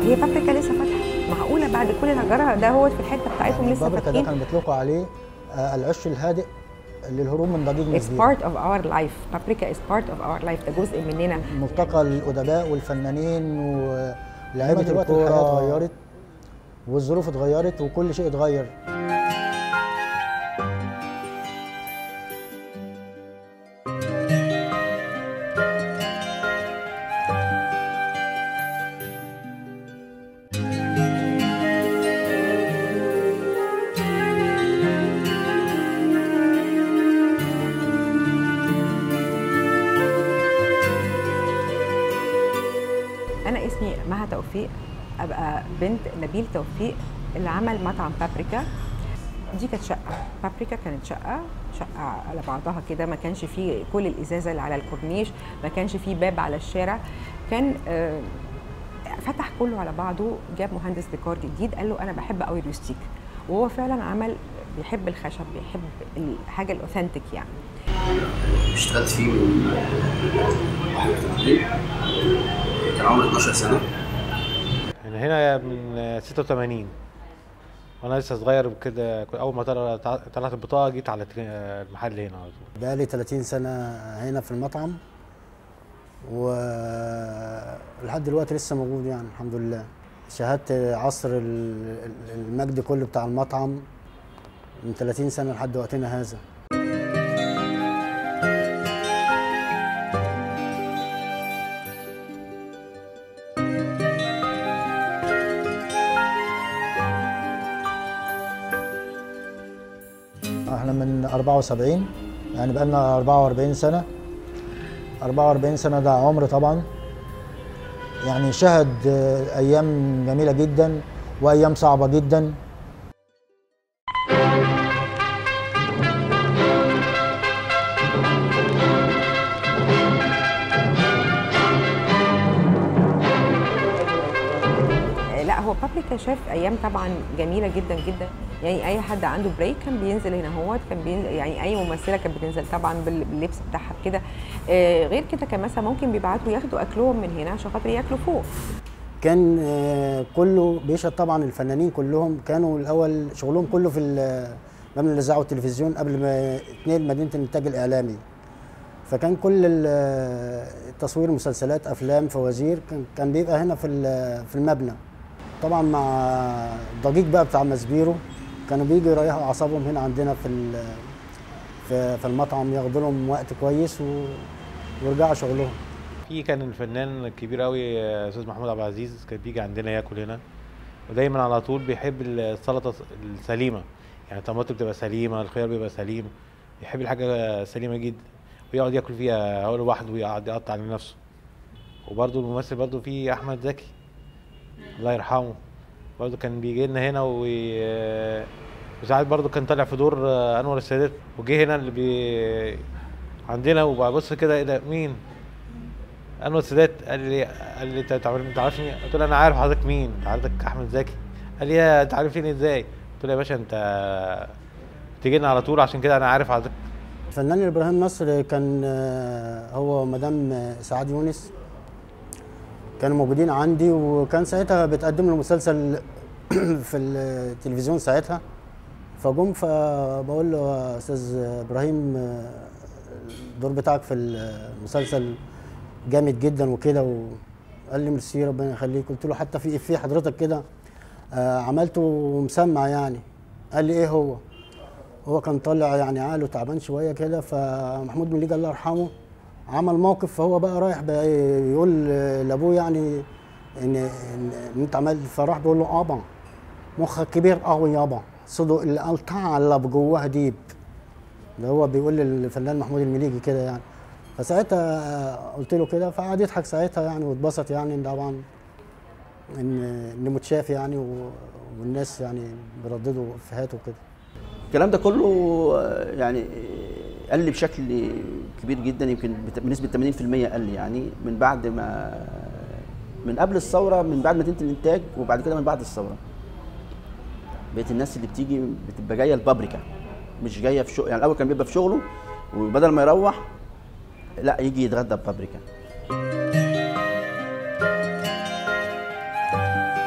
هي بابريكا لسه فاتحه معقوله بعد كل الهجره ده هو في الحته بتاعتهم لسه بابريكا ده فاتحين كان بيطلقوا عليه آه، العش الهادئ للهروب من ضجيج It's مسبيل part of our life بابريكا is part of our life ده جزء مننا ملتقى الادباء والفنانين ولاعيبه دلوقتي الكوره الحياة اتغيرت والظروف اتغيرت وكل شيء اتغير انا اسمي مها توفيق ابقى بنت نبيل توفيق اللي عمل مطعم بابريكا دي كانت شقه بابريكا كانت شقه شقه على بعضها كده ما كانش فيه كل الازازه اللي على الكورنيش ما كانش فيه باب على الشارع كان آه، فتح كله على بعضه جاب مهندس ديكور جديد قال له انا بحب قوي الروستيك وهو فعلا عمل بيحب الخشب بيحب الحاجه الاوثنتيك يعني اشتغلت فيه من 81 كان عمري 12 سنه انا هنا من 86 وانا لسه صغير كده كنت اول ما طلع- طلعت البطاقه جيت على التري- المحل هنا على طول بقالي 30 سنه هنا في المطعم ولحد دلوقتي لسه موجود يعني الحمد لله شاهدت عصر ال- ال- المجد كله بتاع المطعم من 30 سنه لحد وقتنا هذا احنا من 74 يعني بقالنا 44 سنة 44 سنة ده عمر طبعا يعني شهد آه، أيام جميلة جدا وأيام صعبة جدا لا هو بابريكا شاف ايام طبعا جميله جدا جدا يعني اي حد عنده بريك كان بينزل هنا هو كان بينزل يعني اي ممثله كانت بتنزل طبعا بال- باللبس بتاعها كده آه غير كده كان مثلا ممكن بيبعتوا ياخدوا اكلهم من هنا عشان خاطر ياكلوا فوق كان آه، كله بيشهد طبعا الفنانين كلهم كانوا الأول شغلهم كله في ال- مبنى الإذاعة والتلفزيون قبل ما يتنقل مدينة الإنتاج الإعلامي فكان كل ال- تصوير مسلسلات أفلام فوازير كان- كان بيبقى هنا في ال- في المبنى طبعا مع الضجيج بقى بتاع مسبيرو كانوا بيجوا يريحوا اعصابهم هنا عندنا في ال- في في المطعم ياخدوا لهم وقت كويس و- ويرجعوا شغلهم في كان الفنان الكبير قوي آه، استاذ محمود عبد العزيز كان بيجي عندنا ياكل هنا ودايما على طول بيحب السلطه السليمه يعني الطماطم بتبقى سليمه الخيار بيبقى سليم بيحب الحاجه سليمه جدا ويقعد ياكل فيها هو لوحده ويقعد يقطع لنفسه وبرده الممثل برده في احمد زكي الله يرحمه برضه كان بيجي لنا هنا و وساعات برضه كان طالع في دور آه، انور السادات وجه هنا اللي بي عندنا وببص كده ايه ده مين؟ انور السادات قال لي قال لي انت تعرف- انت عارفني؟ قلت له انا عارف حضرتك مين؟ حضرتك احمد زكي قال لي يا انت عارفني ازاي؟ قلت له يا باشا انت تيجي لنا على طول عشان كده انا عارف حضرتك الفنان ابراهيم نصر كان آه، هو مدام آه، سعاد يونس كانوا موجودين عندي وكان ساعتها بتقدم له مسلسل في التلفزيون ساعتها فجم فبقول له يا استاذ ابراهيم آه، الدور بتاعك في المسلسل جامد جدا وكده وقال لي ميرسي ربنا يخليك قلت له حتى في افيه حضرتك كده آه، عملته مسمع يعني قال لي ايه هو هو كان طالع يعني عقله تعبان شويه كده فمحمود مليجي الله يرحمه عمل موقف فهو بقى رايح بقى يقول لابوه يعني ان ان إن انت عملت فراح بيقول له ابا مخك كبير قوي يابا صدق اللي قال تعلب جواها ديب ده هو بيقول للفنان محمود المليجي كده يعني فساعتها قلت له كده فقعد يضحك ساعتها يعني واتبسط يعني طبعا ان ان متشاف يعني و- والناس يعني بيرددوا افيهات وكده الكلام ده كله آه، يعني آه، قل بشكل كبير جدا يمكن بت- بنسبه 80% قل يعني من بعد ما من قبل الثوره من بعد مدينه الانتاج وبعد كده من بعد الثوره بقيت الناس اللي بتيجي بتبقى جايه البابريكا مش جايه في شغل يعني الاول كان بيبقى في شغله وبدل ما يروح لا يجي يتغدى ببابريكا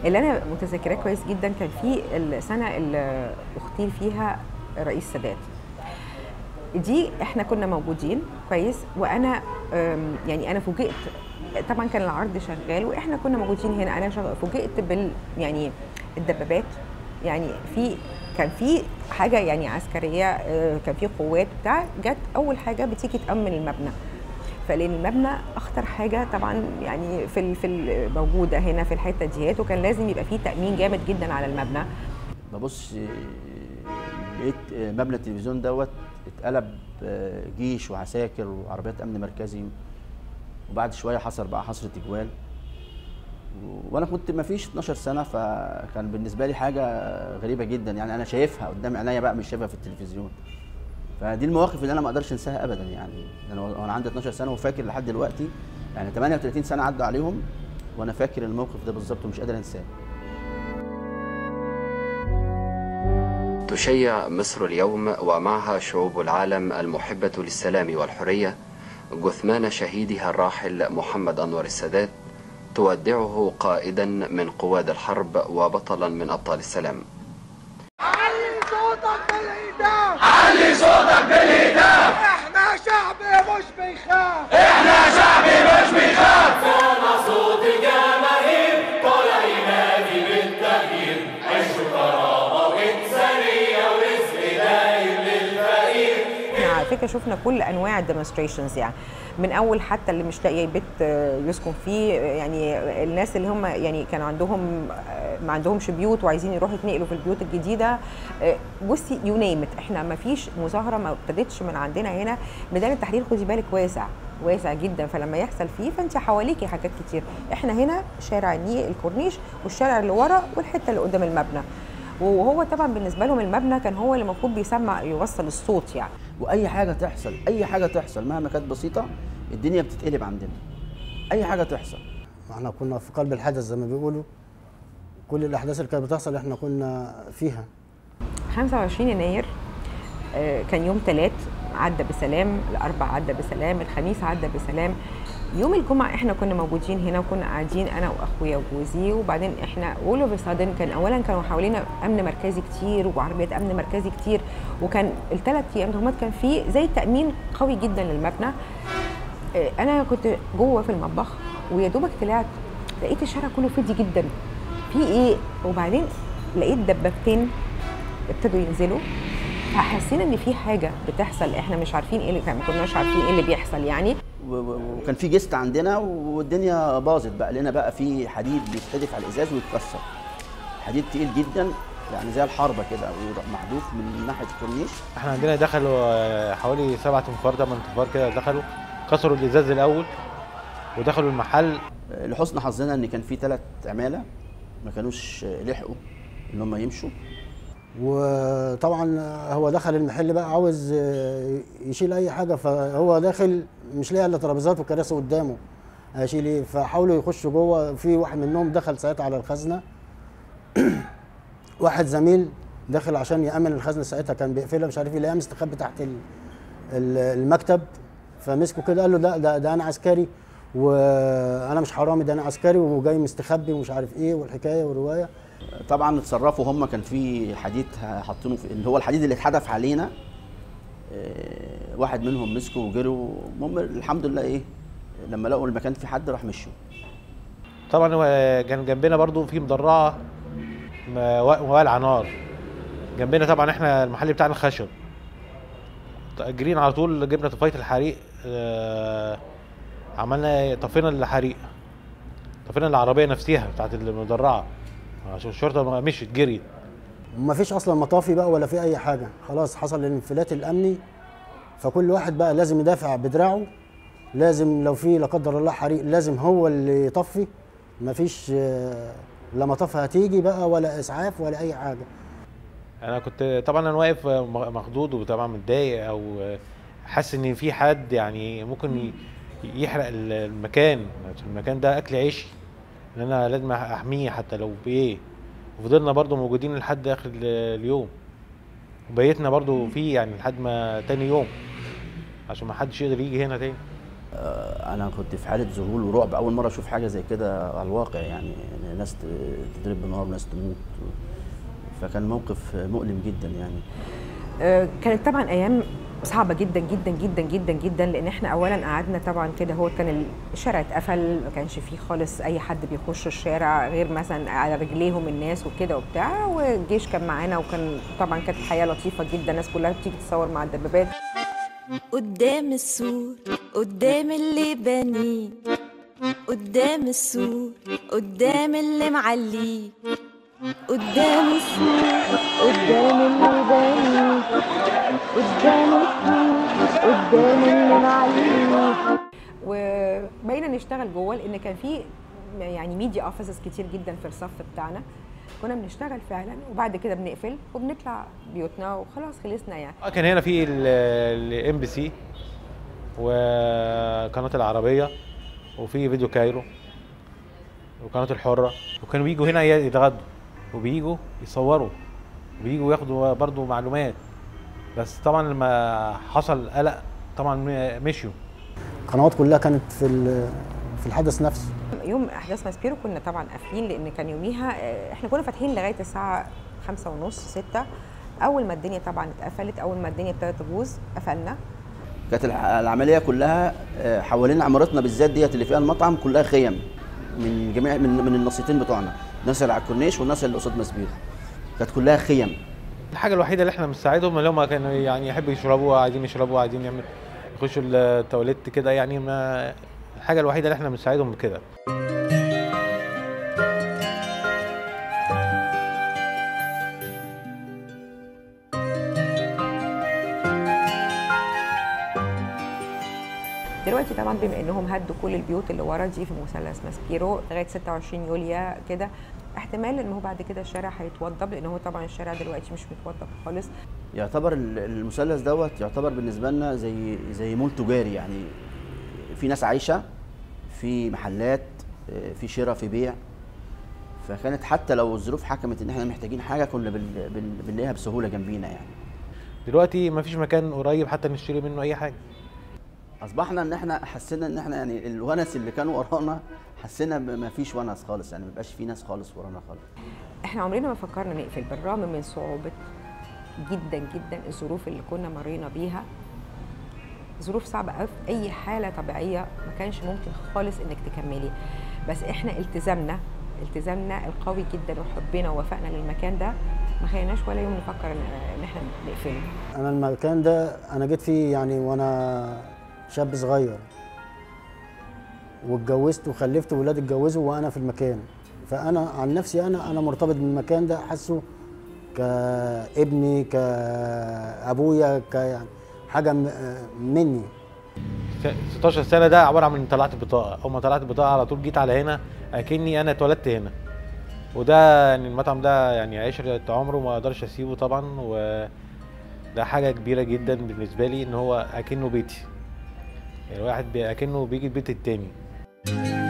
اللي انا متذكراه كويس جدا كان في السنه اللي اغتيل فيها رئيس سادات دي احنا كنا موجودين كويس وانا أم، يعني انا فوجئت طبعا كان العرض شغال واحنا كنا موجودين هنا انا شغ- فوجئت بال يعني الدبابات يعني في كان في حاجه يعني عسكريه آه، كان في قوات بتاع جت اول حاجه بتيجي تامن المبنى فلان المبنى اخطر حاجه طبعا يعني في ال- في ال- موجوده هنا في الحته ديت وكان لازم يبقى فيه تامين جامد جدا على المبنى ببص آه، لقيت آه، مبنى التلفزيون دوت اتقلب آه، جيش وعساكر وعربيات امن مركزي وبعد شويه حصل بقى حصر تجوال و- وانا كنت ما فيش 12 سنه فكان بالنسبه لي حاجه غريبه جدا يعني انا شايفها قدام عينيا بقى مش شايفها في التلفزيون فدي المواقف اللي انا ما اقدرش انساها ابدا يعني انا وانا عندي 12 سنه وفاكر لحد دلوقتي يعني 38 سنه عدوا عليهم وانا فاكر الموقف ده بالظبط ومش قادر انساه تشيع مصر اليوم ومعها شعوب العالم المحبة للسلام والحرية جثمان شهيدها الراحل محمد أنور السادات تودعه قائدا من قواد الحرب وبطلا من أبطال السلام علي صوتك بالإيداع علي صوتك بالإيداع احنا شعب مش بيخاف احنا على فكره شفنا كل انواع الديمونستريشنز يعني من اول حتى اللي مش لاقي بيت آه، يسكن فيه آه، يعني الناس اللي هم يعني كانوا عندهم آه، ما عندهمش بيوت وعايزين يروحوا يتنقلوا في البيوت الجديده آه، بصي يو نيم احنا ما فيش مظاهره ما ابتدتش من عندنا هنا ميدان التحرير خدي بالك واسع واسع جدا فلما يحصل فيه فانت حواليكي حاجات كتير احنا هنا شارع النيل الكورنيش والشارع اللي ورا والحته اللي قدام المبنى وهو طبعا بالنسبه لهم المبنى كان هو اللي المفروض بيسمع يوصل الصوت يعني واي حاجه تحصل اي حاجه تحصل مهما كانت بسيطه الدنيا بتتقلب عندنا اي حاجه تحصل احنا كنا في قلب الحدث زي ما بيقولوا كل الاحداث اللي كانت بتحصل احنا كنا فيها 25 يناير آه، كان يوم ثلاث عدى بسلام الاربع عدى بسلام الخميس عدى بسلام يوم الجمعة احنا كنا موجودين هنا وكنا قاعدين انا واخويا وجوزي وبعدين احنا اول اوف سادن كان اولا كانوا حوالينا امن مركزي كتير وعربيات امن مركزي كتير وكان الثلاث ايام دول كان في زي تامين قوي جدا للمبنى آه، انا كنت جوه في المطبخ ويا دوبك طلعت لقيت الشارع كله فضي جدا في ايه وبعدين لقيت دبابتين ابتدوا ينزلوا فحسينا ان في حاجه بتحصل احنا مش عارفين ايه اللي كان ما كناش عارفين ايه اللي بيحصل يعني و- و- وكان في جست عندنا والدنيا باظت بقى لنا بقى في حديد بيتحدف على الازاز ويتكسر حديد تقيل جدا يعني زي الحربه كده ويروح محذوف من ناحيه الكورنيش احنا عندنا دخلوا آه، حوالي سبعة انفار ثمان انفار كده دخلوا كسروا الازاز الاول ودخلوا المحل لحسن حظنا ان كان في ثلاث عماله ما كانوش لحقوا ان هم يمشوا وطبعا هو دخل المحل بقى عاوز آه، يشيل اي حاجه فهو داخل مش لاقي الا ترابيزات وكراسي قدامه هيشيل ايه فحاولوا يخشوا جوه في واحد منهم دخل ساعتها على الخزنه واحد زميل داخل عشان يامن الخزنه ساعتها كان بيقفلها مش عارف ايه لقاه مستخبي تحت ال- ال- المكتب فمسكه كده قال له ده ده, ده انا عسكري وانا مش حرامي ده انا عسكري وجاي مستخبي ومش عارف ايه والحكايه والروايه طبعا اتصرفوا هم كان في حديد حاطينه في اللي هو الحديد اللي اتحدف علينا آه، واحد منهم مسكه وجروا المهم الحمد لله ايه لما لقوا المكان في حد راح مشوا طبعا هو كان جنبنا برضو في مدرعه م- والع نار جنبنا طبعا احنا المحل بتاعنا خشب جرينا على طول جبنا طفايه الحريق آه، عملنا طفينا الحريق طفينا العربيه نفسها بتاعت المدرعه عشان الشرطه مشيت جريت وما فيش اصلا مطافي بقى ولا في اي حاجه خلاص حصل الانفلات الامني فكل واحد بقى لازم يدافع بدراعه لازم لو في لا قدر الله حريق لازم هو اللي يطفي ما فيش آه، لا مطافي هتيجي بقى ولا اسعاف ولا اي حاجه انا كنت طبعا انا واقف م- مخضوض وطبعا متضايق او حاسس ان في حد يعني ممكن ي- يحرق ال- المكان عشان المكان ده اكل عيشي ان انا لازم احميه حتى لو بايه وفضلنا برضو موجودين لحد اخر ال- اليوم وبيتنا برضو فيه يعني لحد ما تاني يوم عشان ما حدش يقدر يجي هنا تاني آه، انا كنت في حاله ذهول ورعب اول مره اشوف حاجه زي كده على الواقع يعني إن ناس ت- تضرب بنار وناس تموت فكان موقف مؤلم جدا يعني آه، كانت طبعا ايام صعبه جدا جدا جدا جدا جدا لان احنا اولا قعدنا طبعا كده هو كان الشارع اتقفل ما كانش فيه خالص اي حد بيخش الشارع غير مثلا على رجليهم الناس وكده وبتاع والجيش كان معانا وكان طبعا كانت الحياه لطيفه جدا الناس كلها بتيجي تصور مع الدبابات قدام السور قدام اللي بنيه قدام السور قدام اللي معليه قدام السور قدام اللي بنيه قدام السور قدام اللي معليه وبقينا نشتغل جوه لان كان في يعني ميديا اوفيسز كتير جدا في الصف بتاعنا كنا بنشتغل فعلا وبعد كده بنقفل وبنطلع بيوتنا وخلاص خلصنا يعني اه كان هنا في الام بي سي وقناه العربيه وفي فيديو كايرو وقناه الحره وكانوا بيجوا هنا يتغدوا وبيجوا يصوروا وبيجوا ياخدوا برضو معلومات بس طبعا لما حصل قلق طبعا م- مشيوا القنوات كلها كانت في ال- في الحدث نفسه يوم احداث ماسبيرو كنا طبعا قافلين لان كان يوميها آه، احنا كنا فاتحين لغايه الساعه خمسة ونص ستة اول ما الدنيا طبعا اتقفلت اول ما الدنيا ابتدت تبوظ قفلنا كانت الع- العمليه كلها آه، حوالين عمارتنا بالذات ديت اللي فيها المطعم كلها خيم من جميع من من النصيتين بتوعنا الناس اللي على الكورنيش والناس اللي قصاد مسبير كانت كلها خيم الحاجه الوحيده اللي احنا بنساعدهم اللي هم كانوا يعني يحبوا يشربوا عايزين يشربوا عايزين يعمل يخشوا التواليت كده يعني ما الحاجه الوحيده اللي احنا بنساعدهم بكده دلوقتي طبعا بما انهم هدوا كل البيوت اللي ورا دي في مثلث ماسبيرو لغايه 26 يوليو كده احتمال ان هو بعد كده الشارع هيتوضب لان هو طبعا الشارع دلوقتي مش متوضب خالص يعتبر ال- المثلث دوت يعتبر بالنسبه لنا زي زي مول تجاري يعني في ناس عايشه في محلات آه، في شراء في بيع فكانت حتى لو الظروف حكمت ان احنا محتاجين حاجه كنا بن- بن- بنلاقيها بسهوله جنبينا يعني دلوقتي ما فيش مكان قريب حتى نشتري منه اي حاجه اصبحنا ان احنا حسينا ان احنا يعني الونس اللي كانوا ورانا حسينا ما فيش ونس خالص يعني ما بقاش في ناس خالص ورانا خالص احنا عمرنا ما فكرنا نقفل بالرغم من صعوبة جدا جدا الظروف اللي كنا مرينا بيها ظروف صعبة قوي في أي حالة طبيعية ما كانش ممكن خالص إنك تكملي بس احنا التزامنا التزامنا القوي جدا وحبنا ووفائنا للمكان ده ما خليناش ولا يوم نفكر إن إن احنا نقفله انا المكان ده انا جيت فيه يعني وانا شاب صغير واتجوزت وخلفت وولاد اتجوزوا وانا في المكان فانا عن نفسي انا انا مرتبط بالمكان ده حاسه كابني كابويا ك يعني حاجه م- مني 16 سنه ده عباره عن طلعت بطاقه اول ما طلعت بطاقه على طول جيت على هنا اكني انا اتولدت هنا وده يعني المطعم ده يعني عشرة عمره ما اقدرش اسيبه طبعا وده حاجه كبيره جدا بالنسبه لي ان هو اكنه بيتي يعني الواحد بي- اكنه بيجي البيت التاني